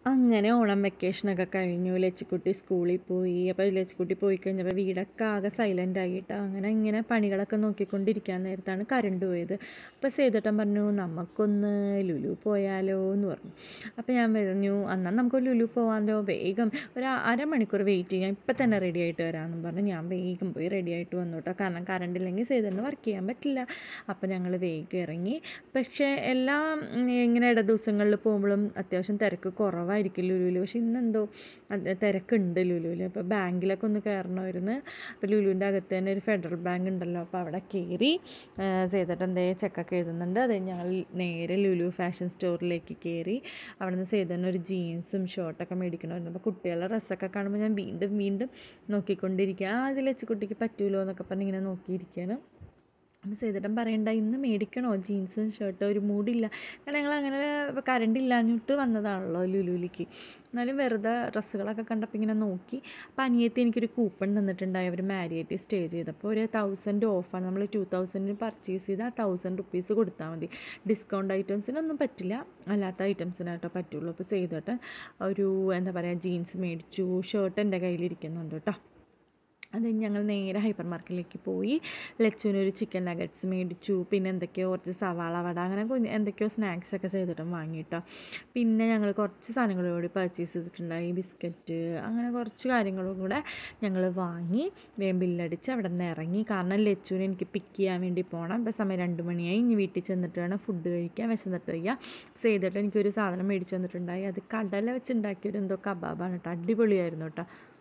അങ്ങനെ ഓണം വെക്കേഷനൊക്കെ കഴിഞ്ഞു ലച്ചിക്കുട്ടി സ്കൂളിൽ പോയി അപ്പോൾ ലച്ചിക്കുട്ടി പോയി കഴിഞ്ഞപ്പോൾ വീടൊക്കെ ആകെ സൈലൻ്റ് ആയിട്ടോ അങ്ങനെ ഇങ്ങനെ പണികളൊക്കെ നോക്കിക്കൊണ്ടിരിക്കാൻ നേരത്താണ് കറണ്ട് പോയത് അപ്പോൾ സേതുട്ടൻ പറഞ്ഞു നമുക്കൊന്ന് ലുലു പോയാലോ എന്ന് പറഞ്ഞു അപ്പോൾ ഞാൻ പറഞ്ഞു എന്നാൽ നമുക്ക് ലുലു പോകാമല്ലോ വേഗം ഒരു അരമണിക്കൂർ വെയിറ്റ് ചെയ്യാം ഇപ്പം തന്നെ റെഡി ആയിട്ട് വരാമെന്നും പറഞ്ഞു ഞാൻ വേഗം പോയി റെഡി ആയിട്ട് വന്നു കേട്ടോ കാരണം കറണ്ട് ഇല്ലെങ്കിൽ സേതുട്ടന് വർക്ക് ചെയ്യാൻ പറ്റില്ല അപ്പോൾ ഞങ്ങൾ വേഗം ഇറങ്ങി പക്ഷേ എല്ലാ ഉം, ഇങ്ങനെ ഇട ദിവസങ്ങളിൽ പോകുമ്പോഴും അത്യാവശ്യം തിരക്ക് കുറവായിരിക്കും ലുലുവിൽ പക്ഷെ ഇന്നെന്തോ അത് തിരക്കുണ്ട് ലുലുവിൽ അപ്പോൾ ബാങ്കിലൊക്കെ ഒന്ന് കയറണമായിരുന്നു അപ്പോൾ ലുലുവിൻ്റെ അകത്ത് തന്നെ ഒരു ഫെഡറൽ ബാങ്ക് ഉണ്ടല്ലോ അപ്പോൾ അവിടെ കയറി സേതട്ടൻ എന്തേ ചെക്കൊക്കെ എഴുതുന്നുണ്ട് അത് കഴിഞ്ഞ് ഞങ്ങൾ നേരെ ലുലു ഫാഷൻ സ്റ്റോറിലേക്ക് കയറി അവിടെ നിന്ന് സേതന് ഒരു ജീൻസും ഷർട്ടൊക്കെ മേടിക്കണമായിരുന്നു അപ്പോൾ കുട്ടികളുടെ ഡ്രസ്സൊക്കെ കാണുമ്പോൾ ഞാൻ വീണ്ടും വീണ്ടും നോക്കിക്കൊണ്ടിരിക്കുക ആ അതിൽ വെച്ച് കുട്ടിക്ക് പറ്റുമല്ലോ എന്നൊക്കെ പറഞ്ഞ് ഇങ്ങനെ നോക്കിയിരിക്കുകയാണ് അപ്പോൾ സേതട്ടൻ പറയണ്ട ഇന്ന് മേടിക്കണോ ജീൻസും ഷർട്ടും ഒരു മൂടില്ല കാരണം ഞങ്ങൾ അങ്ങനെ കറണ്ട് ഇല്ലാഞ്ഞിട്ട് വന്നതാണല്ലോ ലുലുവിലേക്ക് എന്നാലും വെറുതെ ഡ്രസ്സുകളൊക്കെ കണ്ടപ്പോൾ ഇങ്ങനെ നോക്കി അപ്പോൾ അനിയത്തി എനിക്കൊരു കൂപ്പൺ തന്നിട്ടുണ്ടായി അവർ മാരിയായിട്ട് സ്റ്റേ ചെയ്തപ്പോൾ ഒരു തൗസൻഡ് ഓഫാണ് നമ്മൾ ടു തൗസൻഡിന് പർച്ചേസ് ചെയ്താൽ തൗസൻഡ് റുപ്പീസ് കൊടുത്താൽ മതി ഡിസ്കൗണ്ട് ഐറ്റംസിനൊന്നും പറ്റില്ല അല്ലാത്ത ഐറ്റംസിനാട്ടോ പറ്റുള്ളൂ അപ്പോൾ സേതട്ടൻ ഒരു എന്താ പറയുക ജീൻസ് മേടിച്ചു ഷർട്ട് എൻ്റെ കയ്യിലിരിക്കുന്നുണ്ട് കേട്ടോ അത് കഴിഞ്ഞ് ഞങ്ങൾ നേരെ ഹൈപ്പർ മാർക്കറ്റിലേക്ക് പോയി ലച്ചുവിന് ഒരു ചിക്കൻ നഗറ്റ്സ് മേടിച്ചു പിന്നെ എന്തൊക്കെയോ കുറച്ച് സവാള വട അങ്ങനെ കുഞ്ഞ് എന്തൊക്കെയോ സ്നാക്സ് ഒക്കെ ചെയ്തിട്ടും വാങ്ങിയിട്ടോ പിന്നെ ഞങ്ങൾ കുറച്ച് സാധനങ്ങൾ കൂടി പർച്ചേസ് ചെയ്തിട്ടുണ്ടായി ബിസ്ക്കറ്റ് അങ്ങനെ കുറച്ച് കാര്യങ്ങളും കൂടെ ഞങ്ങൾ വാങ്ങി വേഗം ബില്ലടിച്ച് അവിടെ നിന്ന് ഇറങ്ങി കാരണം ലച്ചുവിനെ എനിക്ക് പിക്ക് ചെയ്യാൻ വേണ്ടി പോകണം ഇപ്പോൾ സമയം രണ്ട് മണിയായി ഇനി വീട്ടിൽ ചെന്നിട്ട് വേണം ഫുഡ് കഴിക്കാൻ വിശന്നിട്ട് വയ്യ ചെയ്തിട്ട് എനിക്കൊരു സാധനം മേടിച്ച് തന്നിട്ടുണ്ടായി അത് കടല വെച്ചുണ്ടാക്കിയൊരു എന്തോ കബാബാണ് കേട്ടോ അടിപൊളിയായിരുന്നു കേട്ടോ